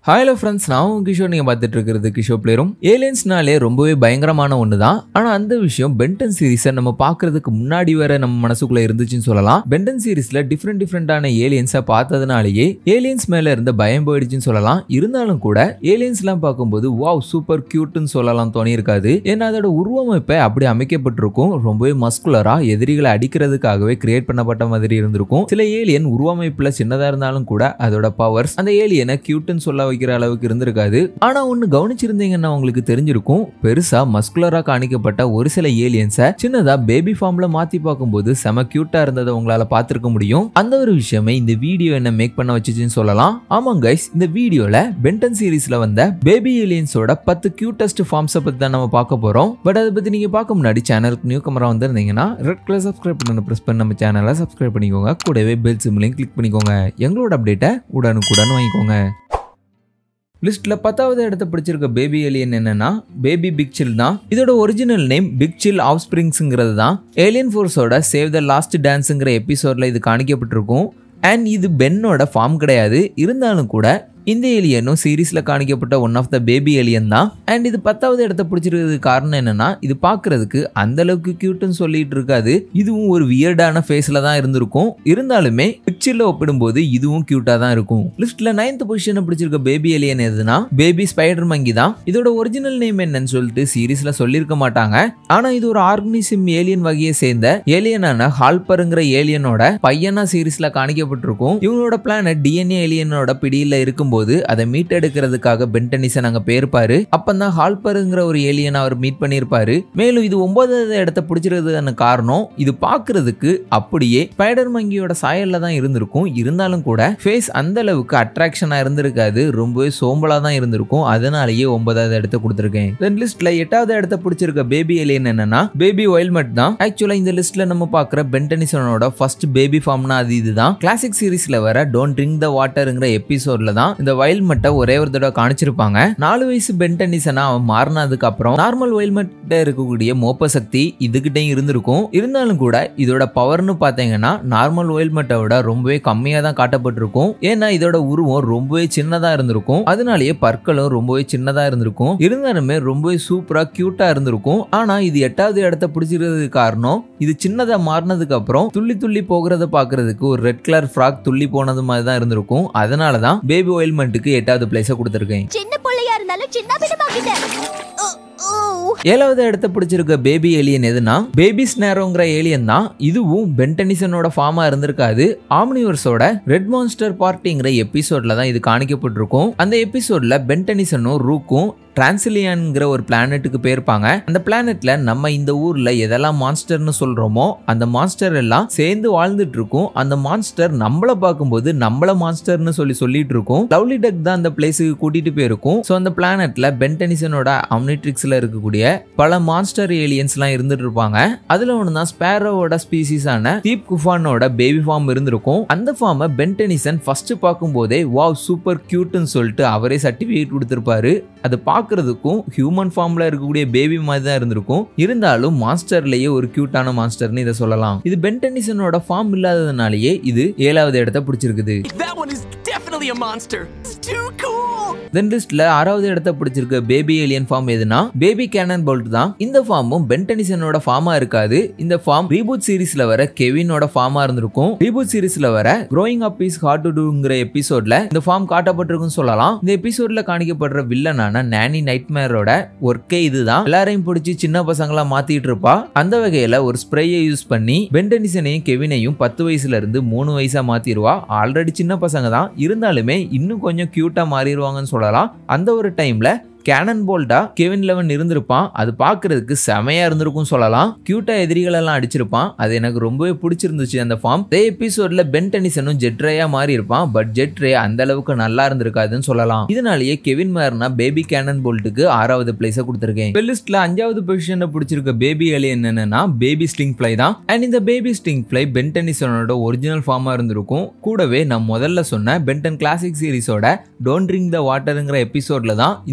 Hello friends நான் உங்க கிஷோர் நீங்க பார்த்துட்டு இருக்கிறது கிஷோர் பிளேரும் ஏலியன்ஸ்னாலே ரொம்பவே பயங்கரமான ஒன்று தான் ஆனால் அந்த விஷயம் பென்டன் சீரிஸை நம்ம பார்க்கறதுக்கு முன்னாடி வர நம்ம மனசுக்குள்ள இருந்துச்சுன்னு சொல்லலாம் பென்டன் சீரிஸ்ல டிஃப்ரெண்ட் டிஃப்ரெண்டான ஏலியன்ஸை பார்த்ததுனாலேயே ஏலியன்ஸ் மேல இருந்த பயம் போயிடுச்சுன்னு சொல்லலாம் இருந்தாலும் கூட ஏலியன்ஸ்லாம் பார்க்கும்போது வாவ் சூப்பர் கியூட்னு சொல்லலாம் தோணி இருக்காது ஏன்னா அதோட உருவமைப்பை அப்படி அமைக்கப்பட்டிருக்கும் ரொம்பவே மஸ்குலரா எதிரிகளை அடிக்கிறதுக்காகவே கிரியேட் பண்ணப்பட்ட மாதிரி இருந்திருக்கும் சில ஏலியன் உருவமைப்புல சின்னதா இருந்தாலும் கூட அதோட பவர்ஸ் அந்த ஏலியனை கியூட்னு சொல்ல வைக்கிற அளவுக்கு இருந்திருக்காது ஆனா ஒன்னு கவனிச்சிருந்தீங்கன்னா உங்களுக்கு தெரிஞ்சிருக்கும் பெருசா மஸ்குலரா காணிக்கப்பட்ட ஒரு சில ஏலியன்ஸை சின்னதா பேபி ஃபார்ம்ல மாத்தி பார்க்கும்போது செம கியூட்டா இருந்ததை உங்களால பார்த்திருக்க முடியும் அந்த ஒரு விஷயமே இந்த வீடியோ என்ன மேக் பண்ண வச்சுச்சுன்னு சொல்லலாம் ஆமாங்க கைஸ் இந்த வீடியோல பென்டன் சீரிஸ்ல வந்த பேபி ஏலியன்ஸோட பத்து கியூட்டஸ்ட் ஃபார்ம்ஸை பத்தி தான் நம்ம பார்க்க போறோம் பட் அதை பத்தி நீங்க பார்க்க முன்னாடி சேனலுக்கு நியூ கமரா வந்திருந்தீங்கன்னா ரெட் கலர் சப்ஸ்கிரைப் பண்ண பிரஸ் பண்ணி நம்ம சேனலை சப்ஸ்கிரைப் பண்ணிக்கோங்க கூடவே பெல் சிம்லையும் கிளிக் பண்ணிக்கோங்க எங்களோட அப்டேட்டை உடனுக்குடன் வாங்கிக்கோங்க லிஸ்ட்ல பத்தாவது இடத்த பிடிச்சிருக்க பேபி ஏலியன் என்னன்னா பேபி பிக் சில் தான் இதோட original name Big Chill of ஸ்பிரிங்ஸுங்கிறது தான் ஏலியன் ஃபோர்ஸோட சேவ் த லாஸ்ட் டான்ஸுங்கிற எபிசோட்ல இது காணிக்கப்பட்டிருக்கும் அண்ட் இது பென்னோட ஃபார்ம் கிடையாது இருந்தாலும் கூட இந்த ஏலியனும் சீரீஸ்ல காணிக்கப்பட்ட one of the baby alien தான் அண்ட் இது பத்தாவது இடத்த பிடிச்சிருக்கிறதுக்கு காரணம் என்னன்னா இது பார்க்கிறதுக்கு அந்த அளவுக்கு கியூட்னு சொல்லிட்டு இருக்காது இதுவும் ஒரு வியர்டான ஃபேஸ்ல தான் இருந்திருக்கும் இருந்தாலுமே பிக்சர்ல ஒப்பிடும்போது இதுவும் கியூட்டா தான் இருக்கும் லிஸ்ட்ல நைன்த் பொசிஷனை பிடிச்சிருக்க பேபி ஏலியன் எதுனா பேபி ஸ்பைடர் மங்கி தான் இதோட ஒரிஜினல் நேம் என்னன்னு சொல்லிட்டு சீரீஸ்ல சொல்லியிருக்க மாட்டாங்க ஆனா இது ஒரு ஆர்கனிசம் ஏலியன் வகையை சேர்ந்த ஏலியனான ஹால்பருங்கிற ஏலியனோட பையனா சீரீஸ்ல காணிக்கப்பட்டிருக்கும் இவங்களோட பிளானட் டிஎன்ஏ ஏலியனோட பிடியில இருக்கும்போது அதை மீட்டெடுக்கிறதுக்காக பென்டனிசன் அங்க போயிருப்பாரு அப்பந்தான் ஹால்பருங்கிற ஒரு ஏலியன் அவர் மீட் பண்ணியிருப்பாரு மேலும் இது ஒன்பதாவது இடத்த பிடிச்சிருக்கிறதுக்கான காரணம் இது பார்க்கிறதுக்கு அப்படியே ஸ்பைடர் மங்கியோட சாயல்ல தான் இருந்திருக்கும் இருந்தாலும் கூட ஃபேஸ் அந்த அளவுக்கு அட்ராக்ஷனா இருந்திருக்காது ரொம்பவே சோம்பலா தான் இருந்திருக்கும் அதனாலேயே ஒன்பதாவது இடத்த கொடுத்துருக்கேன் தென் லிஸ்ட்ல எட்டாவது இடத்த பிடிச்சிருக்க பேபி ஏலியன் என்னன்னா பேபி ஒயில்மட் தான் ஆக்சுவலா இந்த லிஸ்ட்ல நம்ம பார்க்குற பென்டனிசனோட ஃபர்ஸ்ட் பேபி ஃபார்ம்னா அது இதுதான் கிளாசிக் சீரீஸ்ல வர டோன்ட் ட்ரிங்க் த வாட்டருங்கிற எபிசோட்ல தான் இந்த வயல் மட்டை ஒரே ஒரு தடவை காணிச்சிருப்பாங்க நாலு வயசு பென்டனிசனா அவன் மாறினதுக்கு அப்புறம் நார்மல் வயல் மட்ட இருக்கக்கூடிய மோப்ப சக்தி இதுகிட்டையும் இருந்திருக்கும் இருந்தாலும் கூட இதோட பவர்னு பார்த்தீங்கன்னா நார்மல் ஒயில் மட்டை விட ரொம்பவே கம்மியாக தான் காட்டப்பட்டிருக்கும் ஏன்னா இதோட உருவம் ரொம்பவே சின்னதா இருந்திருக்கும் அதனாலேயே பற்களும் ரொம்பவே சின்னதா இருந்திருக்கும் இருந்தாலுமே ரொம்பவே சூப்பரா கியூட்டா இருந்திருக்கும் ஆனா இது எட்டாவது இடத்த பிடிச்சிருக்கிறதுக்கு காரணம் இது சின்னதா மாறினதுக்கு அப்புறம் துள்ளி துள்ளி போகிறத பாக்குறதுக்கு ஒரு ரெட் கலர் ஃப்ராக் துள்ளி போனது மாதிரி தான் இருந்திருக்கும் அதனால தான் பேபி ஒயில்மெண்ட்டுக்கு எட்டாவது பிளேஸை கொடுத்துருக்கேன் சின்ன பிள்ளையா இருந்தாலும் சின்ன பின்னமாக்கிட்டேன் ஏழாவது இடத்த பிடிச்சிருக்க பேபி ஏலியன் எதுனா பேபி ஸ்னேரோங்கிற ஏலியன் தான் இதுவும் பென்டனிசனோட ஃபார்மா இருந்திருக்காது ஆம்னிவர்ஸோட ரெட் மான்ஸ்டர் பார்ட்டிங்கிற எபிசோட்ல தான் இது காணிக்கப்பட்டிருக்கும் அந்த எபிசோட்ல பென்டனிசனும் ரூக்கும் டிரான்சிலியான்ங்கிற ஒரு பிளானட்டுக்கு போயிருப்பாங்க அந்த பிளானட்ல நம்ம இந்த ஊர்ல எதெல்லாம் மான்ஸ்டர்னு சொல்றோமோ அந்த மான்ஸ்டர் எல்லாம் சேர்ந்து வாழ்ந்துட்டு இருக்கும் அந்த மான்ஸ்டர் நம்மள பார்க்கும்போது நம்மள மான்ஸ்டர்னு சொல்லி சொல்லிட்டு இருக்கும் லவ்லி டக் தான் அந்த பிளேஸுக்கு கூட்டிட்டு போயிருக்கும் ஸோ அந்த பிளானட்ல பென்டனிசனோட அம்னிட்ரிக்ஸ்ல இருக்கக்கூடிய பல மான்ஸ்டர் ஏலியன்ஸ் எல்லாம் இருந்துட்டு இருப்பாங்க அதுல ஒன்று தான் ஸ்பேரோவோட ஸ்பீசிஸான தீப் குஃபானோட பேபி ஃபார்ம் இருந்திருக்கும் அந்த ஃபார்மை பென்டனிசன் ஃபர்ஸ்ட் பார்க்கும்போதே வாவ் சூப்பர் கியூட்னு சொல்லிட்டு அவரே சர்டிஃபிகேட் கொடுத்திருப்பாரு அது பார்க்கறதுக்கும் ஹியூமன் ஃபார்ம்ல இருக்கக்கூடிய பேபி மாதிரி தான் இருந்திருக்கும் இருந்தாலும் மாஸ்டர்லயே ஒரு கியூட்டான மாஸ்டர்னு இதை சொல்லலாம் இது பென்டனிசனோட ஃபார்ம் இல்லாததுனாலயே இது ஏழாவது இடத்த பிடிச்சிருக்குது That one is definitely a monster. It's too cool. தென் லிஸ்ட்ல ஆறாவது இடத்த பிடிச்சிருக்க பேபி ஏலியன் ஃபார்ம் எதுனா பேபி கேனன் போல்ட் தான் இந்த ஃபார்மும் பென்டனிசனோட ஃபார்மா இருக்காது இந்த ஃபார்ம் ரீபூட் சீரிஸ்ல வர கெவினோட ஃபார்மா இருந்திருக்கும் ரீபூட் சீரிஸ்ல வர growing up is hard to டூங்கிற எபிசோட்ல இந்த ஃபார்ம் காட்டப்பட்டிருக்குன்னு சொல்லலாம் இந்த எபிசோட்ல காணிக்கப்படுற வில்லனான நானி நைட்மேரோட ஒர்க்கே இதுதான் எல்லாரையும் பிடிச்சி சின்ன பசங்களா மாத்திட்டு இருப்பா அந்த வகையில ஒரு ஸ்ப்ரேயை யூஸ் பண்ணி பென்டனிசனையும் கெவினையும் பத்து வயசுல இருந்து மூணு வயசா மாத்திருவா ஆல்ரெடி சின்ன பசங்க தான் இருந்தாலுமே இன்னும் கொஞ்சம் கியூட்டா மாறிடுவாங்கன்னு சொல்லலாம் அந்த ஒரு டைம்ல கேனன் போல்டா கெவின் லெவன் இருந்திருப்பான் அது பார்க்கிறதுக்கு செமையா இருந்திருக்கும் சொல்லலாம் கியூட்டா எதிரிகள் எல்லாம் அடிச்சிருப்பான் அது எனக்கு ரொம்பவே பிடிச்சிருந்துச்சு அந்த ஃபார்ம் அதே எபிசோட்ல பென் டெனிசனும் ஜெட்ரேயா மாறி இருப்பான் பட் ஜெட்ரே அந்த அளவுக்கு நல்லா இருந்திருக்காதுன்னு சொல்லலாம் இதனாலேயே கெவின் மார்னா பேபி கேனன் போல்ட்டுக்கு ஆறாவது பிளேஸை கொடுத்துருக்கேன் லிஸ்ட்ல அஞ்சாவது பொசிஷனை பிடிச்சிருக்க பேபி ஏலியன் என்னன்னா பேபி ஸ்டிங் ஃபிளை தான் அண்ட் இந்த பேபி ஸ்டிங் ஃபிளை பென் டெனிசனோட ஒரிஜினல் ஃபார்மா இருந்திருக்கும் கூடவே நான் முதல்ல சொன்ன பென்டன் கிளாசிக் சீரிஸோட டோன்ட் ட்ரிங்க் த வாட்டருங்கிற எபிசோட்ல தான் இந்த ஸ்டிங்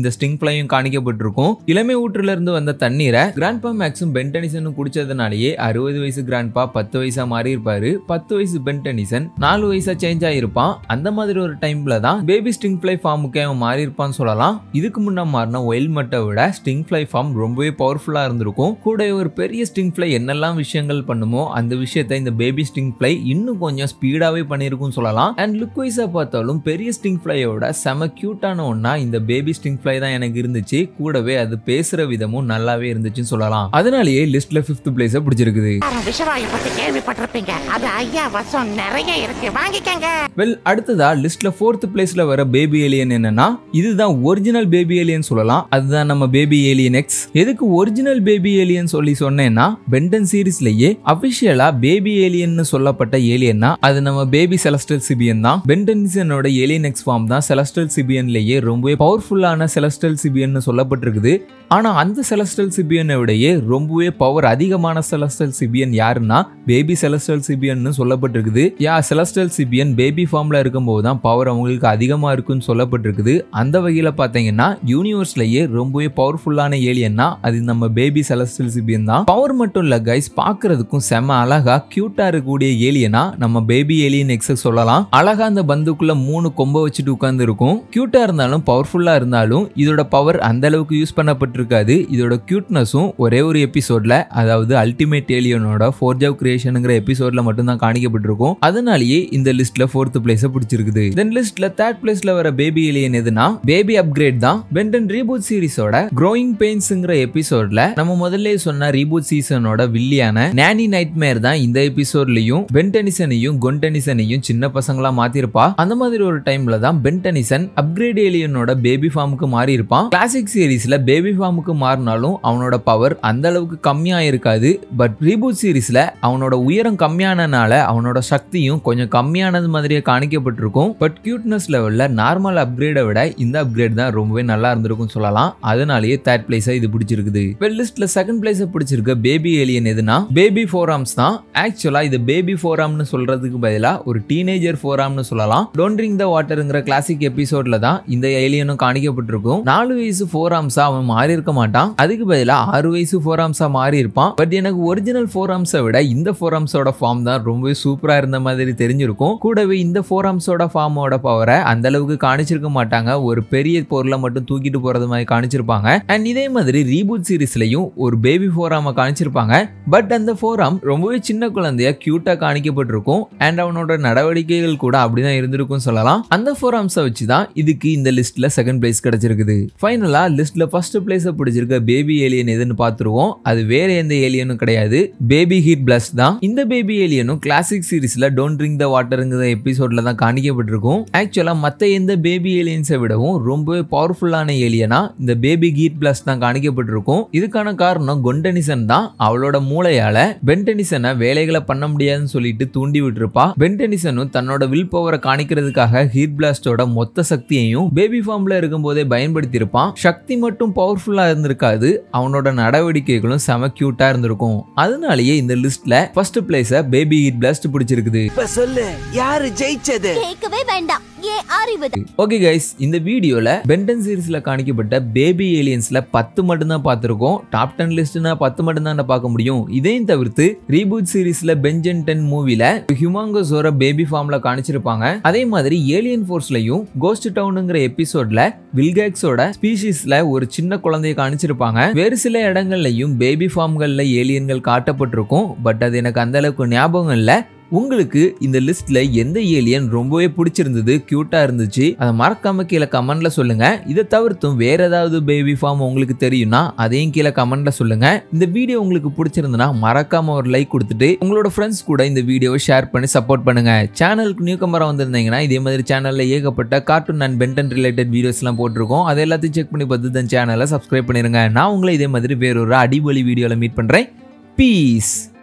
ஃபிளையும் காணிக்கப்பட்டிருக்கும் இளமை ஊற்றுல இருந்து வந்த தண்ணீரை கிராண்ட்பா மேக்ஸும் பென்டனிசனும் குடிச்சதுனாலேயே அறுபது வயசு கிராண்ட்பா பத்து வயசா மாறி இருப்பாரு பத்து வயசு பென்டனிசன் நாலு வயசா சேஞ்ச் ஆயிருப்பான் அந்த மாதிரி ஒரு டைம்ல தான் பேபி ஸ்டிங் ஃபிளை ஃபார்முக்கு அவன் மாறி இருப்பான்னு சொல்லலாம் இதுக்கு முன்ன மாறின ஒயில் மட்டை விட ஸ்டிங் ஃபிளை ஃபார்ம் ரொம்பவே பவர்ஃபுல்லா இருந்திருக்கும் கூட ஒரு பெரிய ஸ்டிங் ஃபிளை என்னெல்லாம் விஷயங்கள் பண்ணுமோ அந்த விஷயத்தை இந்த பேபி ஸ்டிங் ஃபிளை இன்னும் கொஞ்சம் ஸ்பீடாவே பண்ணியிருக்கும்னு சொல்லலாம் அண்ட் லுக் வைஸா பார்த்தாலும் பெரிய ஸ்டிங் ஃபிளையோட செம கியூட்டான ஒன்னா இந்த பேபி ஸ்டிங் ஃபிளை தான் எனக்கு இருந்துச்சு கூடவே அது பேசுற விதமும் நல்லாவே இருந்துச்சுன்னு சொல்லலாம் அதனாலேயே லிஸ்ட்ல ஃபிஃப்த் பிளேஸ பிடிச்சிருக்குது விஷவாயு பத்தி கேள்விப்பட்டிருப்பீங்க அது ஐயா வசம் நிறைய இருக்கு வாங்கிக்கங்க வெல் அடுத்ததா லிஸ்ட்ல ஃபோர்த் பிளேஸ்ல வர பேபி ஏலியன் என்னன்னா இதுதான் ஒரிஜினல் பேபி ஏலியன் சொல்லலாம் அதுதான் நம்ம பேபி ஏலியன் எக்ஸ் எதுக்கு ஒரிஜினல் பேபி ஏலியன் சொல்லி சொன்னேன்னா பென்டன் சீரிஸ்லயே அபிஷியலா பேபி ஏலியன் சொல்லப்பட்ட ஏலியன்னா அது நம்ம பேபி செலஸ்டல் சிபியன் தான் பென்டன்சனோட ஏலியன் எக்ஸ் ஃபார்ம் தான் செலஸ்டல் சிபியன்லயே ரொம்பவே பவர்ஃபுல்லான செலஸ்டல் சிபியன் சொல்லப்பட்டிருக்குது ஆனா அந்த செலஸ்டல் சிபியனை விடையே ரொம்பவே பவர் அதிகமான செலஸ்டல் சிபியன் யாருன்னா பேபி செலஸ்டல் சிபியன் சொல்லப்பட்டிருக்குது யா செலஸ்டல் சிபியன் பேபி ஃபார்ம்ல இருக்கும்போது தான் பவர் அவங்களுக்கு அதிகமா இருக்குன்னு சொல்லப்பட்டிருக்குது அந்த வகையில பாத்தீங்கன்னா யூனிவர்ஸ்லயே ரொம்பவே பவர்ஃபுல்லான ஏலியன்னா அது நம்ம பேபி செலஸ்டல் சிபியன் தான் பவர் மட்டும் இல்ல கைஸ் பாக்குறதுக்கும் செம அழகா கியூட்டா இருக்கக்கூடிய ஏலியனா நம்ம பேபி ஏலியன் எக்ஸ சொல்லலாம் அழகா அந்த பந்துக்குள்ள மூணு கொம்ப வச்சுட்டு உட்கார்ந்து இருக்கும் கியூட்டா இருந்தாலும் பவர்ஃபுல்லா இருந்தாலும் இதோட பவர் அந்த அளவுக்கு யூஸ் பண்ணப்பட்டிருக்காது இதோட கியூட்னஸும் ஒரே ஒரு எபிசோட்ல அதாவது அல்டிமேட் ஏலியனோட ஃபோர்ஜ் ஆஃப் கிரியேஷனுங்கிற எபிசோட்ல மட்டும் தான் காணிக்கப்பட்டிருக்கும் அதனாலேயே இந்த லிஸ்ட்ல ஃபோர்த் பிளேஸ பிடிச்சிருக்குது தென் லிஸ்ட்ல தேர்ட் பிளேஸ்ல வர பேபி ஏலியன் எதுனா பேபி அப்கிரேட் தான் பென்டன் ரீபூட் சீரிஸோட க்ரோயிங் பெயின்ஸ்ங்கிற எபிசோட்ல நம்ம முதல்ல சொன்ன ரீபூட் சீசனோட வில்லியான நானி நைட்மேர் தான் இந்த எபிசோட்லயும் பென்டனிசனையும் கொண்டனிசனையும் சின்ன பசங்களா மாத்திருப்பா அந்த மாதிரி ஒரு டைம்ல தான் பென்டனிசன் அப்கிரேட் ஏலியனோட பேபி ஃபார்முக்கு மாறி இருப்பான் கிளாசிக் சீரிஸ்ல பேபி ஃபார்முக்கு மாறினாலும் அவனோட பவர் அந்த அளவுக்கு கம்மியா இருக்காது பட் ரீபூட் சீரிஸ்ல அவனோட உயரம் கம்மியானனால அவனோட சக்தியும் கொஞ்சம் கம்மியானது மாதிரியே காணிக்கப்பட்டிருக்கும் பட் கியூட்னஸ் லெவல்ல நார்மல் அப்கிரேடை விட இந்த அப்கிரேட் தான் ரொம்பவே நல்லா இருந்திருக்கும் சொல்லலாம் அதனாலேயே தேர்ட் பிளேஸா இது பிடிச்சிருக்குது வெல் லிஸ்ட்ல செகண்ட் பிளேஸ் பிடிச்சிருக்க பேபி ஏலியன் எதுனா பேபி ஃபோராம்ஸ் தான் ஆக்சுவலா இது பேபி ஃபோராம்னு சொல்றதுக்கு பதிலா ஒரு டீனேஜர் ஃபோராம்னு சொல்லலாம் டோன்ட் ட்ரிங்க் த வாட்டருங்கிற கிளாசிக் எபிசோட்ல தான் இந்த ஏலியனும் காணிக்கப்பட்டிருக்கும் நாலு வயசு ஃபோராம்ஸா அவன் மாறி இருக்க மாட்டான் அதுக்கு பதிலா ஆறு வயசு ஃபோராம்ஸா மாறி இருப்பான் பட் எனக்கு ஒரிஜினல் ஃபோராம்ஸை விட இந்த ஃபோராம்ஸோட ஃபார்ம் தான் ரொம்பவே சூப்பரா இருந்த மாதிரி தெரிஞ்சிருக்கும் கூடவே இந்த ஃபோராம்ஸோட ஃபார்மோட பவரை அந்த அளவுக்கு காணிச்சிருக்க மாட்டாங்க ஒரு பெரிய பொருளை மட்டும் தூக்கிட்டு போறது மாதிரி காணிச்சிருப்பாங்க அண்ட் இதே மாதிரி ரீபூட் சீரிஸ்லயும் ஒரு பேபி ஃபோராம காணிச்சிருப்பாங்க பட் அந்த ஃபோராம் ரொம்பவே சின்ன குழந்தைய கியூட்டா காணிக்கப்பட்டிருக்கும் அண்ட் அவனோட நடவடிக்கைகள் கூட அப்படிதான் இருந்திருக்கும் சொல்லலாம் அந்த ஃபோராம்ஸை வச்சு தான் இதுக்கு இந்த லிஸ்ட்ல செகண்ட் பிளேஸ் கிடைச்சிருக்குது ஃபைனலா லிஸ்ட்ல ஃபர்ஸ்ட் பிளேஸை பிடிச்சிருக்க பேபி ஏலியன் எதுன்னு பார்த்துருவோம் அது வேற எந்த ஏலியனும் கிடையாது பேபி ஹீட் பிளஸ் தான் இந்த பேபி ஏலியனும் கிளாசிக் சீரிஸ்ல டோன்ட் ட்ரிங்க் த வாட்டருங்கிற எபிசோட்ல தான் காணிக்கப்பட்டிருக்கும் ஆக்சுவலா மத்த எந்த பேபி ஏலியன்ஸை விடவும் ரொம்பவே பவர்ஃபுல்லான ஏலியனா இந்த பேபி ஹீட் பிளஸ் தான் காணிக்கப்பட்டிருக்கும் இதுக்கான காரணம் கொண்டனிசன் தான் அவளோட மூளையால பென்டனிசனை வேலைகளை பண்ண முடியாதுன்னு சொல்லிட்டு தூண்டி விட்டுருப்பா பென்டனிசனும் தன்னோட வில் பவரை காணிக்கிறதுக்காக ஹீட் பிளாஸ்டோட மொத்த சக்தியையும் பேபி ஃபார்ம்ல இருக்கும்போதே பயன்படுத்தி இருப்பான் சக்தி மட்டும் பவர்ஃபுல்லா இருந்திருக்காது அவனோட நடவடிக்கைகளும் செம கியூட்டா இருந்திருக்கும் அதனாலேயே இந்த லிஸ்ட்ல first place baby Heatblast பிடிச்சிருக்குது இப்ப சொல்லு யாரு ஜெயிச்சது கேட்கவே வேண்டாம் ஏன் அறிவு ஓகே கைஸ் இந்த வீடியோல பென்டன் சீரிஸ்ல காணிக்கப்பட்ட பேபி ஏலியன்ஸ்ல பத்து மட்டும் தான் பார்த்திருக்கோம் டாப் டென் லிஸ்ட்னா பத்து மட்டும் தான் பார்க்க முடியும் இதையும் தவிர்த்து ரீபூட் சீரிஸ்ல பெஞ்சன் டென் மூவில ஹியூமாங்கோஸோட பேபி ஃபார்ம்ல காணிச்சிருப்பாங்க அதே மாதிரி ஏலியன் ஃபோர்ஸ்லயும் கோஸ்ட் டவுனுங்கிற எபிசோட்ல வில்கேக்ஸோட ஸ்பீஷிஸ்ல ஒரு சின்ன குழந்தைய காணிச்சிருப்பாங்க வேறு சில இடங்கள்லயும் பேபி ஃபார்ம்கள்ல ஏலியன்கள் காட்டப்பட்டிருக்கும் பட் அது எனக்கு அந்த அளவுக்கு ஞாபகம் இல்லை உங்களுக்கு இந்த லிஸ்ட்ல எந்த ஏலியன் ரொம்பவே பிடிச்சிருந்தது கியூட்டா இருந்துச்சு அதை மறக்காம கீழே கமெண்ட்ல சொல்லுங்க இதை தவிர்த்தும் வேற ஏதாவது பேபி ஃபார்ம் உங்களுக்கு தெரியும்னா அதையும் கீழே கமெண்ட்ல சொல்லுங்க இந்த வீடியோ உங்களுக்கு பிடிச்சிருந்தனா மறக்காம ஒரு லைக் கொடுத்துட்டு உங்களோட ஃப்ரெண்ட்ஸ் கூட இந்த வீடியோவை ஷேர் பண்ணி சப்போர்ட் பண்ணுங்க சேனலுக்கு நியூ கமரா வந்திருந்தீங்கன்னா இதே மாதிரி சேனல்ல ஏகப்பட்ட cartoon and Ben Ten related videos எல்லாம் போட்டிருக்கோம் அதை எல்லாத்தையும் செக் பண்ணி பார்த்து தான் சேனலை சப்ஸ்கிரைப் பண்ணிருங்க நான் உங்களை இதே மாதிரி வேறொரு அடிபொலி வீடியோல மீட் பண்றேன் பீஸ்